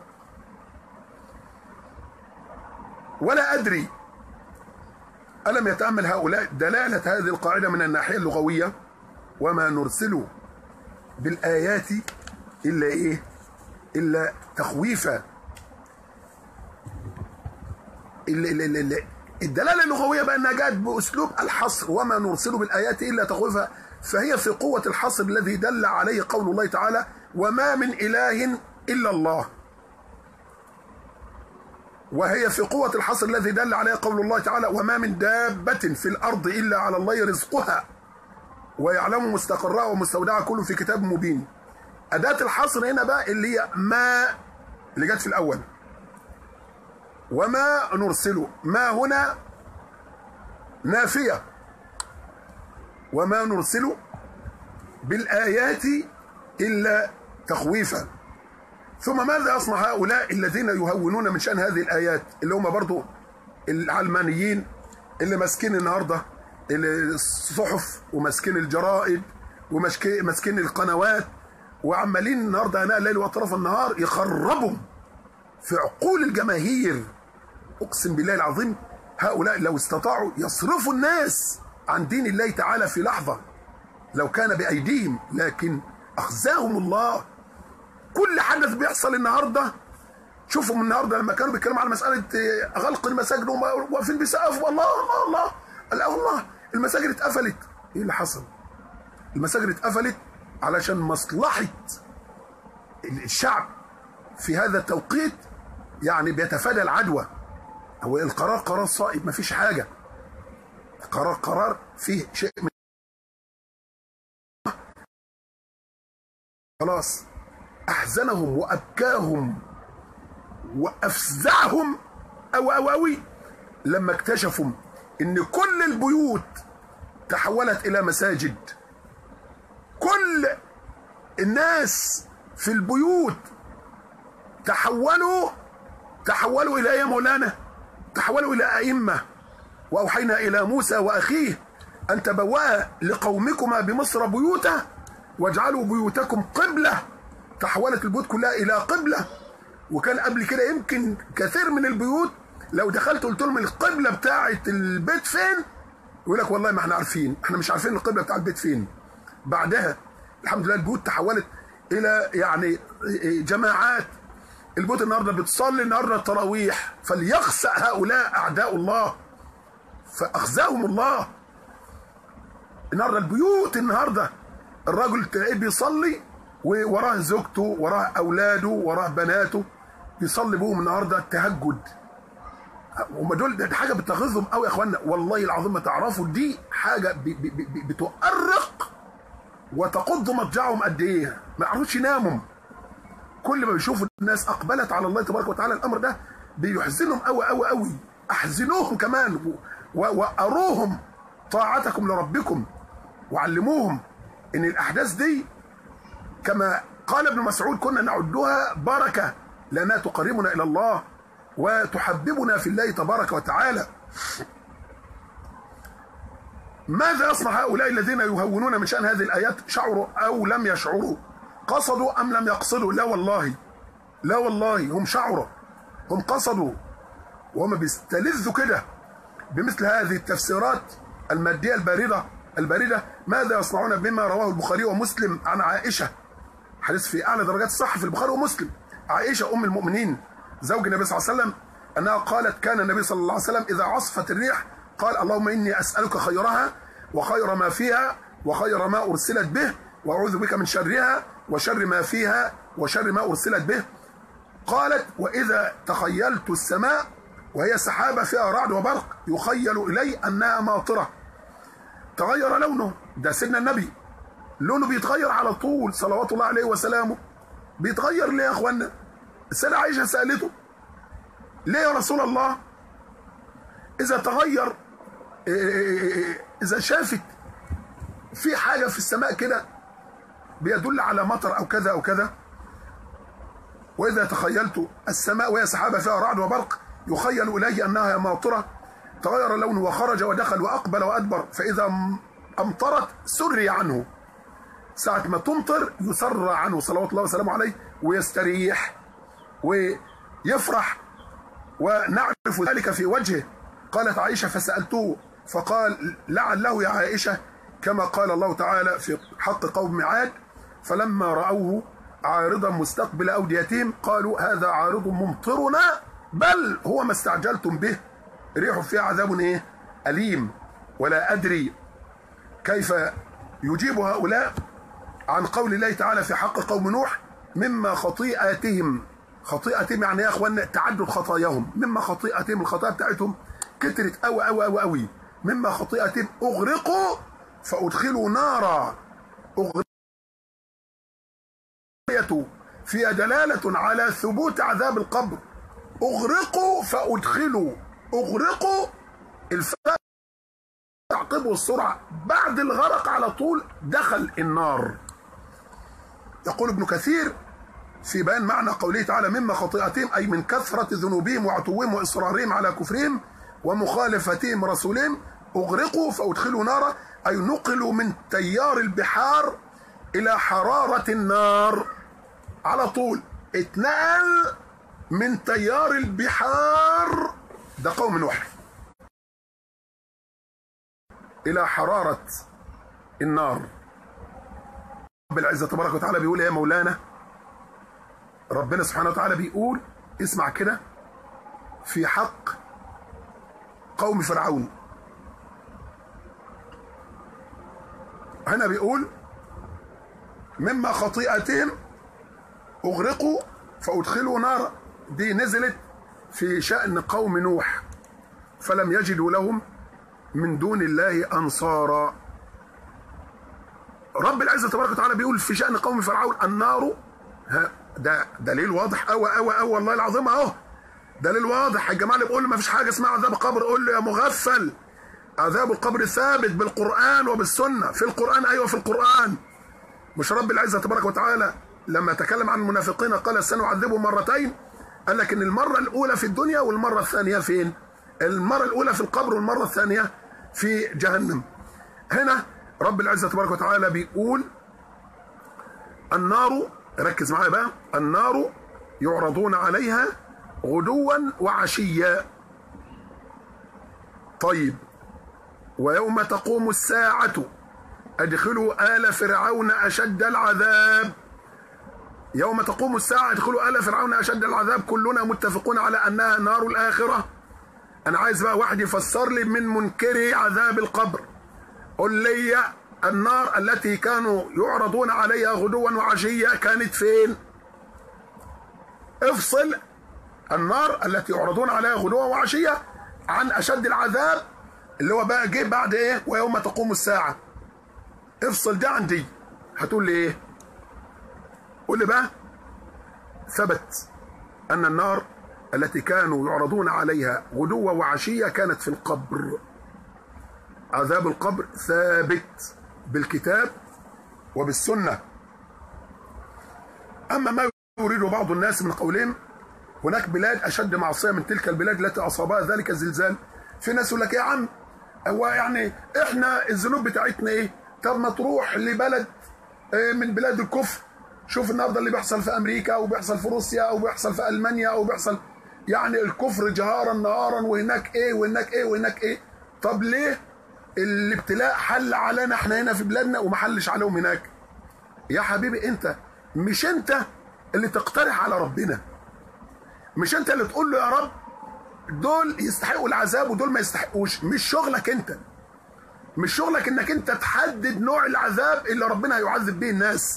ولا ادري الم يتامل هؤلاء دلاله هذه القاعده من الناحيه اللغويه وما نرسل بالايات الا ايه الا تخويفا الدلاله اللغويه بانها جاءت باسلوب الحصر وما نرسل بالايات الا تخويفا فهي في قوه الحصر الذي دل عليه قول الله تعالى وما من اله الا الله وهي في قوة الحصر الذي دل عليه قول الله تعالى وما من دابة في الأرض إلا على الله رزقها ويعلم مستقرها ومستودعها كله في كتاب مبين أداة الحصر هنا بقى اللي هي ما اللي جت في الأول وما نرسله ما هنا نافية وما نرسله بالآيات إلا تخويفا ثم ماذا يصنع هؤلاء الذين يهونون من شأن هذه الآيات اللي هم برضو العلمانيين اللي ماسكين النهاردة الصحف وماسكين الجرائد وماسكين القنوات وعمالين النهارده اناء الليل واطراف النهار يخربوا في عقول الجماهير اقسم بالله العظيم هؤلاء لو استطاعوا يصرفوا الناس عن دين الله تعالى في لحظه لو كان بايديهم لكن اخزاهم الله كل حدث بيحصل النهارده شوفوا من النهارده لما كانوا بيتكلموا على مساله غلق المساجد وهم واقفين بيسقفوا الله الله الله الله الله المساجد اتقفلت ايه اللي حصل؟ المساجد اتقفلت علشان مصلحه الشعب في هذا التوقيت يعني بيتفادى العدوى هو القرار قرار صائب مفيش حاجه قرار قرار فيه شيء من خلاص احزنهم وابكاهم وافزعهم او او اوي لما اكتشفوا ان كل البيوت تحولت الى مساجد كل الناس في البيوت تحولوا تحولوا الى يا مولانا تحولوا الى ائمه واوحينا الى موسى واخيه ان تبوا لقومكما بمصر بيوتا واجعلوا بيوتكم قبله تحولت البيوت كلها الى قبله وكان قبل كده يمكن كثير من البيوت لو دخلت قلت لهم القبله بتاعه البيت فين يقول لك والله ما احنا عارفين احنا مش عارفين القبله بتاع البيت فين بعدها الحمد لله البيوت تحولت الى يعني جماعات البيوت النهارده بتصلي النهارده التراويح فليخسأ هؤلاء اعداء الله فاخزاهم الله النهارده البيوت النهارده الراجل تلاقيه بيصلي ووراه زوجته وراه اولاده وراه بناته بيصلي بهم النهارده التهجد هم دول دي حاجه بتغيظهم قوي يا اخوانا والله العظيم ما تعرفوا دي حاجه بي بي بي بتؤرق وتقض مضجعهم قد ايه ما يعرفوش يناموا كل ما بيشوفوا الناس اقبلت على الله تبارك وتعالى الامر ده بيحزنهم قوي قوي قوي احزنوهم كمان واروهم طاعتكم لربكم وعلموهم ان الاحداث دي كما قال ابن مسعود كنا نعدها بركه لانها تقربنا الى الله وتحببنا في الله تبارك وتعالى ماذا يصنع هؤلاء الذين يهونون من شأن هذه الآيات شعروا أو لم يشعروا قصدوا أم لم يقصدوا لا والله لا والله هم شعروا هم قصدوا وهم بيستلذوا كده بمثل هذه التفسيرات المادية الباردة الباردة ماذا يصنعون بما رواه البخاري ومسلم عن عائشة حديث في أعلى درجات الصحة في البخاري ومسلم عائشة أم المؤمنين زوج النبي صلى الله عليه وسلم أنها قالت كان النبي صلى الله عليه وسلم إذا عصفت الريح قال اللهم إني أسألك خيرها وخير ما فيها وخير ما أرسلت به وأعوذ بك من شرها وشر ما فيها وشر ما أرسلت به قالت وإذا تخيلت السماء وهي سحابة فيها رعد وبرق يخيل إلي أنها ماطرة تغير لونه ده سيدنا النبي لونه بيتغير على طول صلوات الله عليه وسلامه بيتغير ليه يا اخوانا السيدة عائشة سألته ليه يا رسول الله إذا تغير إذا شافت في حاجة في السماء كده بيدل على مطر أو كذا أو كذا وإذا تخيلت السماء وهي سحابة فيها رعد وبرق يخيل إلي أنها ماطرة تغير لونه وخرج ودخل وأقبل وأدبر فإذا أمطرت سري عنه ساعة ما تمطر يسر عنه صلوات الله وسلامه عليه ويستريح ويفرح ونعرف ذلك في وجهه قالت عائشة فسألته فقال لعله يا عائشة كما قال الله تعالى في حق قوم عاد فلما رأوه عارضا مستقبل أوديتهم قالوا هذا عارض ممطرنا بل هو ما استعجلتم به ريح فيها عذاب ايه أليم ولا أدري كيف يجيب هؤلاء عن قول الله تعالى في حق قوم نوح مما خطيئاتهم خطيئتهم يعني يا اخوانا تعدد خطاياهم مما خطيئتهم الخطايا بتاعتهم كترت قوي قوي قوي قوي مما خطيئتهم اغرقوا فادخلوا نارا اغرقوا فيها دلالة على ثبوت عذاب القبر اغرقوا فادخلوا اغرقوا الفاء تعقبه السرعة بعد الغرق على طول دخل النار يقول ابن كثير في بيان معنى قوله تعالى مما خطيئتهم أي من كثرة ذنوبهم وعتوهم وإصرارهم على كفرهم ومخالفتهم رسولهم أغرقوا فأدخلوا نارا أي نقلوا من تيار البحار إلى حرارة النار على طول اتنقل من تيار البحار ده قوم نوح إلى حرارة النار رب العزة تبارك وتعالى بيقول يا مولانا ربنا سبحانه وتعالى بيقول اسمع كده في حق قوم فرعون هنا بيقول مما خطيئتهم اغرقوا فادخلوا نارا دي نزلت في شأن قوم نوح فلم يجدوا لهم من دون الله أنصارا رب العزة تبارك وتعالى بيقول في شأن قوم فرعون النار ها ده دليل واضح قوي قوي قوي والله العظيم اهو دليل واضح الجماعه اللي بيقول ما فيش حاجه اسمها عذاب قبر قول له يا مغفل عذاب القبر ثابت بالقران وبالسنه في القران ايوه في القران مش رب العزه تبارك وتعالى لما تكلم عن المنافقين قال سنعذبهم مرتين قال لك ان المره الاولى في الدنيا والمره الثانيه فين المره الاولى في القبر والمره الثانيه في جهنم هنا رب العزه تبارك وتعالى بيقول النار ركز معايا بقى النار يعرضون عليها غدوا وعشيا طيب ويوم تقوم الساعة أدخلوا آل فرعون أشد العذاب يوم تقوم الساعة ادخلوا آل فرعون أشد العذاب كلنا متفقون على أنها نار الآخرة أنا عايز بقى واحد يفسر لي من منكري عذاب القبر قل لي النار التي كانوا يعرضون عليها غدوا وعشيا كانت فين افصل النار التي يعرضون عليها غدوا وعشيا عن اشد العذاب اللي هو بقى جه بعد ايه ويوم تقوم الساعه افصل ده عن دي هتقول لي ايه قول لي بقى ثبت ان النار التي كانوا يعرضون عليها غدوا وعشيا كانت في القبر عذاب القبر ثابت بالكتاب وبالسنة أما ما يريد بعض الناس من قولهم هناك بلاد أشد معصية من تلك البلاد التي أصابها ذلك الزلزال في ناس يقول لك يا عم هو يعني احنا الذنوب بتاعتنا ايه طب ما تروح لبلد اه من بلاد الكفر شوف النهارده اللي بيحصل في امريكا او بيحصل في روسيا او بيحصل في المانيا او بيحصل يعني الكفر جهارا نهارا وهناك ايه وهناك ايه وهناك ايه طب ليه الابتلاء حل علينا احنا هنا في بلادنا وما حلش عليهم هناك يا حبيبي انت مش انت اللي تقترح على ربنا مش انت اللي تقول له يا رب دول يستحقوا العذاب ودول ما يستحقوش مش شغلك انت مش شغلك انك انت تحدد نوع العذاب اللي ربنا هيعذب به الناس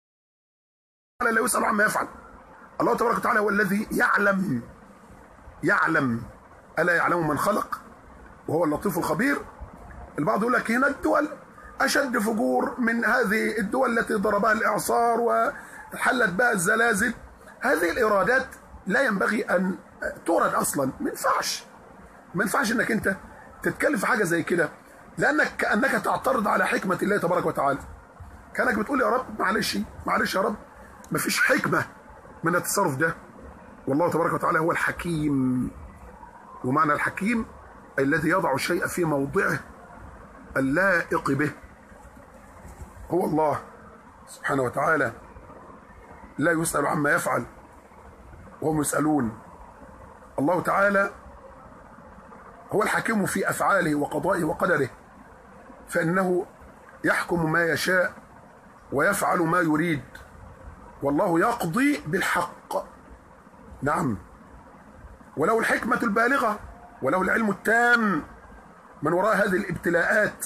لا يسأل عما يفعل الله تبارك وتعالى هو الذي يعلم يعلم ألا يعلم من خلق وهو اللطيف الخبير البعض يقول لك هنا الدول أشد فجور من هذه الدول التي ضربها الإعصار وحلت بها الزلازل هذه الإرادات لا ينبغي أن تورد أصلا ما ينفعش ما ينفعش أنك أنت تتكلم في حاجة زي كده لأنك كأنك تعترض على حكمة الله تبارك وتعالى كأنك بتقول يا رب معلش معلش يا رب ما فيش حكمة من التصرف ده والله تبارك وتعالى هو الحكيم ومعنى الحكيم الذي يضع الشيء في موضعه اللائق به هو الله سبحانه وتعالى لا يسأل عما يفعل وهم يسألون الله تعالى هو الحكيم في أفعاله وقضائه وقدره فإنه يحكم ما يشاء ويفعل ما يريد والله يقضي بالحق نعم وله الحكمة البالغة وله العلم التام من وراء هذه الابتلاءات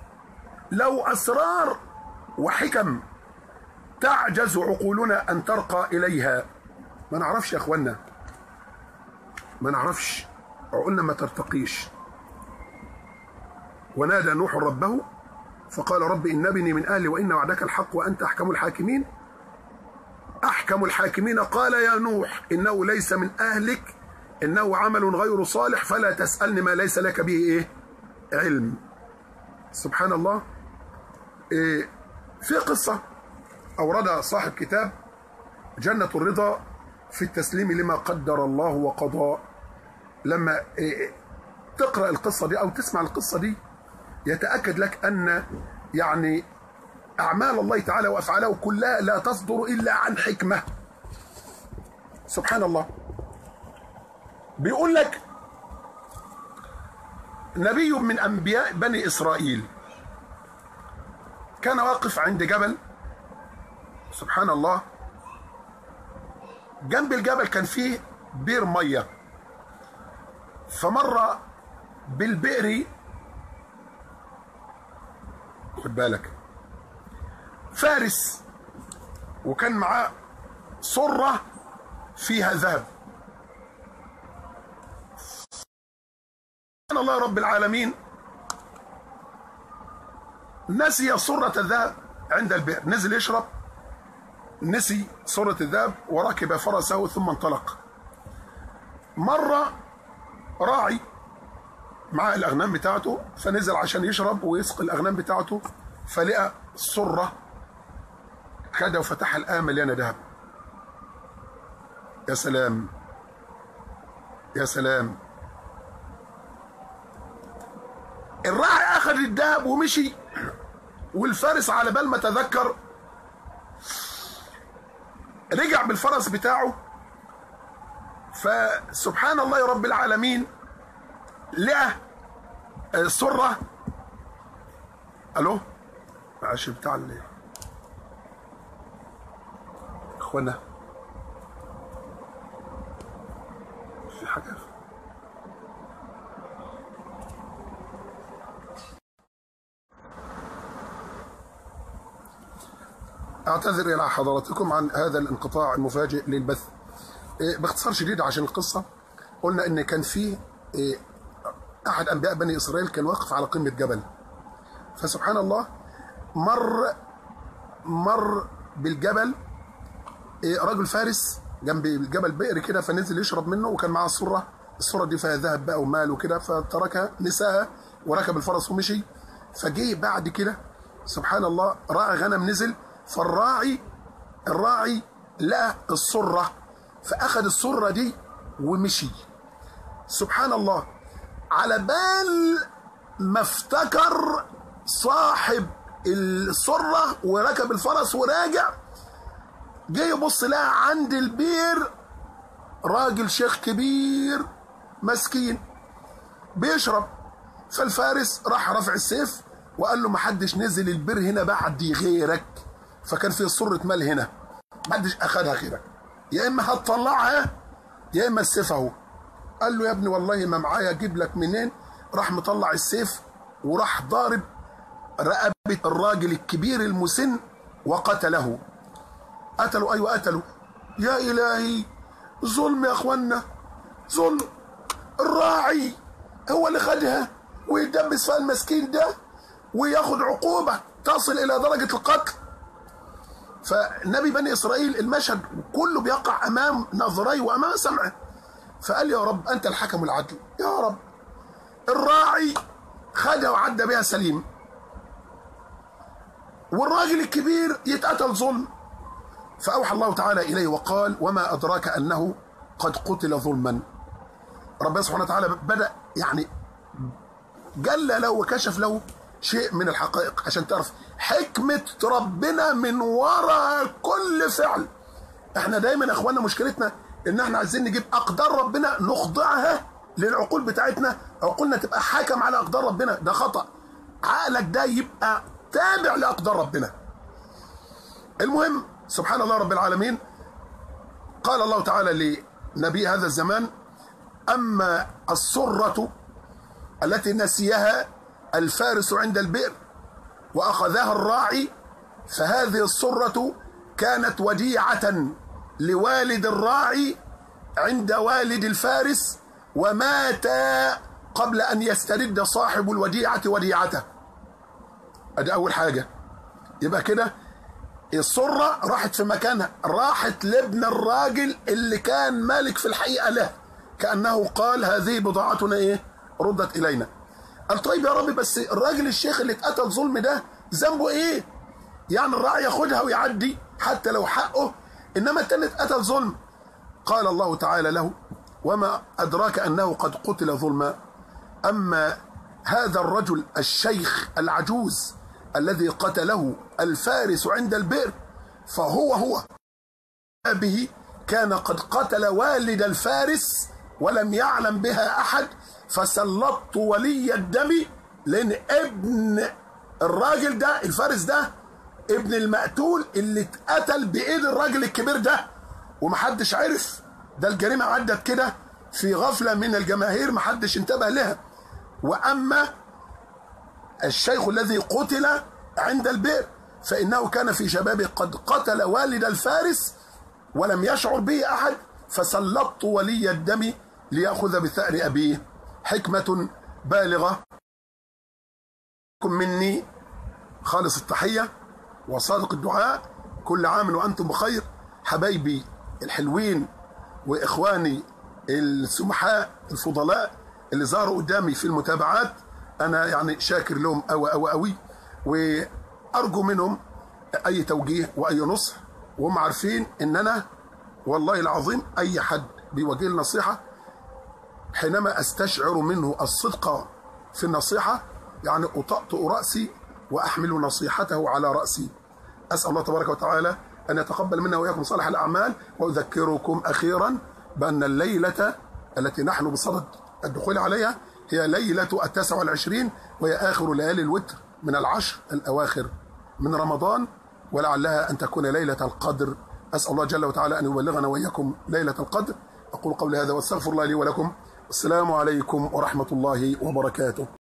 لو أسرار وحكم تعجز عقولنا أن ترقى إليها ما نعرفش يا أخوانا ما نعرفش عقولنا ما ترتقيش ونادى نوح ربه فقال رب إن ابني من أهلي وإن وعدك الحق وأنت أحكم الحاكمين أحكم الحاكمين قال يا نوح إنه ليس من أهلك إنه عمل غير صالح فلا تسألني ما ليس لك به إيه علم سبحان الله إيه في قصة أوردها صاحب كتاب جنة الرضا في التسليم لما قدر الله وقضى لما إيه تقرأ القصة دي أو تسمع القصة دي يتأكد لك أن يعني أعمال الله تعالى وأفعاله كلها لا تصدر إلا عن حكمة سبحان الله بيقول لك نبي من أنبياء بني إسرائيل كان واقف عند جبل سبحان الله جنب الجبل كان فيه بير مية فمر بالبئر خد بالك فارس وكان معاه صرة فيها ذهب سبحان الله رب العالمين نسي صرة الذهب عند البئر نزل يشرب نسي صرة الذهب وركب فرسه ثم انطلق مرة راعي مع الأغنام بتاعته فنزل عشان يشرب ويسقي الأغنام بتاعته فلقى صرة كده وفتح الآن مليانة ذهب يا سلام يا سلام الراعي أخذ الذهب ومشي والفارس على بال ما تذكر رجع بالفرس بتاعه فسبحان الله رب العالمين لقى السرة الو معلش بتاع اللي اخوانا في حاجة اعتذر الى حضراتكم عن هذا الانقطاع المفاجئ للبث باختصار شديد عشان القصه قلنا ان كان في احد انبياء بني اسرائيل كان واقف على قمه جبل فسبحان الله مر مر بالجبل رجل فارس جنب الجبل بئر كده فنزل يشرب منه وكان معاه الصره الصره دي فيها ذهب بقى ومال وكده فتركها نساها وركب الفرس ومشي فجه بعد كده سبحان الله راعي غنم نزل فالراعي الراعي لقى السرة فأخذ السرة دي ومشي سبحان الله على بال ما افتكر صاحب السرة وركب الفرس وراجع جه يبص لقى عند البير راجل شيخ كبير مسكين بيشرب فالفارس راح رفع السيف وقال له محدش نزل البير هنا بعدي غيرك فكان في صرة مال هنا محدش اخدها غيرك يا اما هتطلعها يا اما السيف اهو قال له يا ابني والله ما معايا اجيب لك منين راح مطلع السيف وراح ضارب رقبة الراجل الكبير المسن وقتله قتلوا ايوه قتلوا يا الهي ظلم يا اخوانا ظلم الراعي هو اللي خدها ويدبس فيها المسكين ده وياخد عقوبة تصل إلى درجة القتل فنبي بني إسرائيل المشهد كله بيقع أمام نظري وأمام سمعه فقال يا رب أنت الحكم العدل يا رب الراعي خدها وعدى بها سليم والراجل الكبير يتقتل ظلم فأوحى الله تعالى إليه وقال وما أدراك أنه قد قتل ظلما ربنا سبحانه وتعالى بدأ يعني جل له وكشف له شيء من الحقائق عشان تعرف حكمة ربنا من وراء كل فعل احنا دايما يا اخوانا مشكلتنا ان احنا عايزين نجيب اقدار ربنا نخضعها للعقول بتاعتنا عقولنا تبقى حاكم على اقدار ربنا ده خطأ عقلك ده يبقى تابع لاقدار ربنا المهم سبحان الله رب العالمين قال الله تعالى لنبي هذا الزمان أما السرة التي نسيها الفارس عند البئر وأخذها الراعي فهذه السرة كانت وديعة لوالد الراعي عند والد الفارس ومات قبل أن يسترد صاحب الوديعة وديعته أدي أول حاجة يبقى كده السرة راحت في مكانها راحت لابن الراجل اللي كان مالك في الحقيقة له كأنه قال هذه بضاعتنا ايه ردت إلينا قال طيب يا رب بس الراجل الشيخ اللي اتقتل ظلم ده ذنبه ايه يعني الراعي ياخدها ويعدي حتى لو حقه انما التاني اتقتل ظلم قال الله تعالى له وما أدراك أنه قد قتل ظلما أما هذا الرجل الشيخ العجوز الذي قتله الفارس عند البئر فهو هو به كان قد قتل والد الفارس ولم يعلم بها أحد فسلطت ولي الدم لأن ابن الراجل ده الفارس ده ابن المقتول اللي اتقتل بإيد الراجل الكبير ده ومحدش عرف ده الجريمة عدت كده في غفلة من الجماهير محدش انتبه لها وأما الشيخ الذي قتل عند البئر فإنه كان في شبابه قد قتل والد الفارس ولم يشعر به أحد فسلطت ولي الدم ليأخذ بثأر أبيه حكمة بالغة مني خالص التحية وصادق الدعاء كل عام وأنتم بخير حبايبي الحلوين وإخواني السمحاء الفضلاء اللي ظهروا قدامي في المتابعات أنا يعني شاكر لهم أوي أوي أوي وأرجو منهم أي توجيه وأي نصح وهم عارفين إن أنا والله العظيم أي حد بيوجه لي نصيحة حينما أستشعر منه الصدق في النصيحة يعني أطأطئ رأسي وأحمل نصيحته على رأسي أسأل الله تبارك وتعالى أن يتقبل منا وإياكم صالح الأعمال وأذكركم أخيرا بأن الليلة التي نحن بصدد الدخول عليها هي ليلة التاسع والعشرين وهي آخر ليالي الوتر من العشر الأواخر من رمضان ولعلها أن تكون ليلة القدر أسأل الله جل وتعالى أن يبلغنا وإياكم ليلة القدر أقول قولي هذا واستغفر الله لي ولكم السلام عليكم ورحمة الله وبركاته